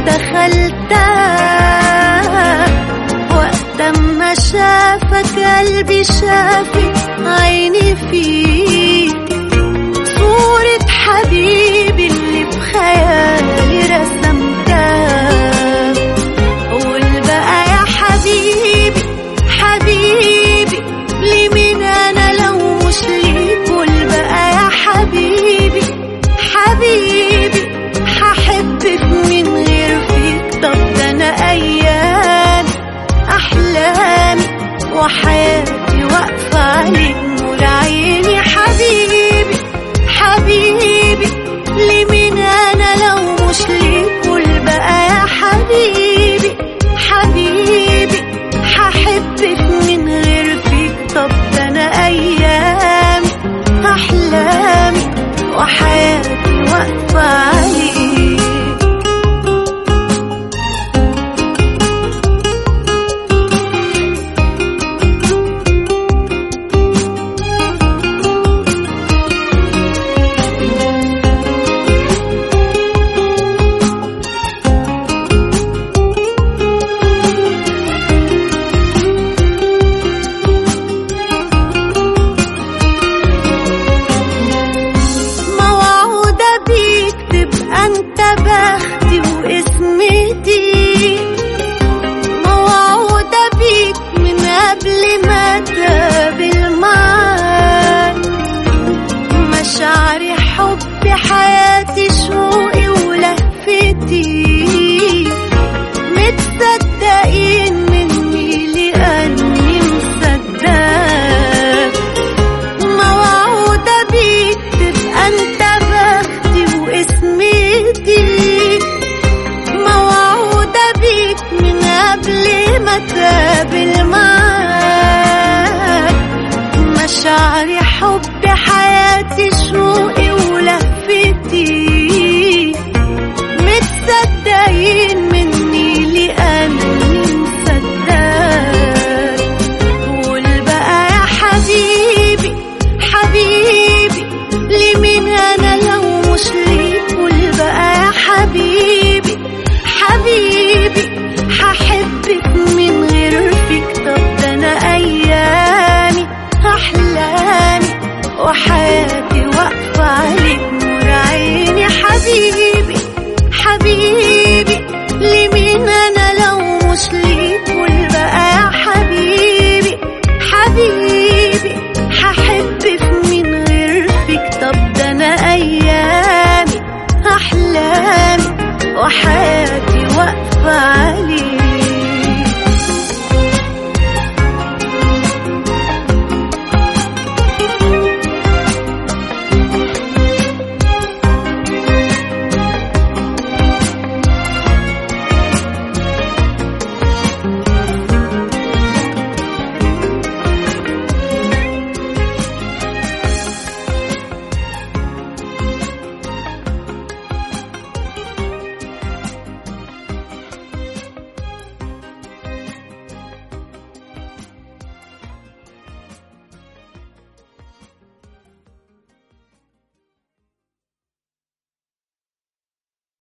دخلتها وقت ما شافك قلبي شافك عيني فيك صورة حبيبي اللي بخيالي رسمتها قول بقى يا حبيبي حبيبي ليه من انا لو مش ليك قول بقى يا حبيبي حبيبي هحبك من غير فيك طب ده انا ايام احلامي وحياتي واقفه عليك نور عيني حبيبي حبيبي ليه من انا لو مش ليك قول بقى يا حبيبي حبيبي هحبك من غير فيك طب ده انا ايامي احلامي وحياتي واقفه عليك موعودة بيك تبقى انت بختي واسمتي موعودة بيك من قبل ما تقابل معاك مشاعري حبي حياتي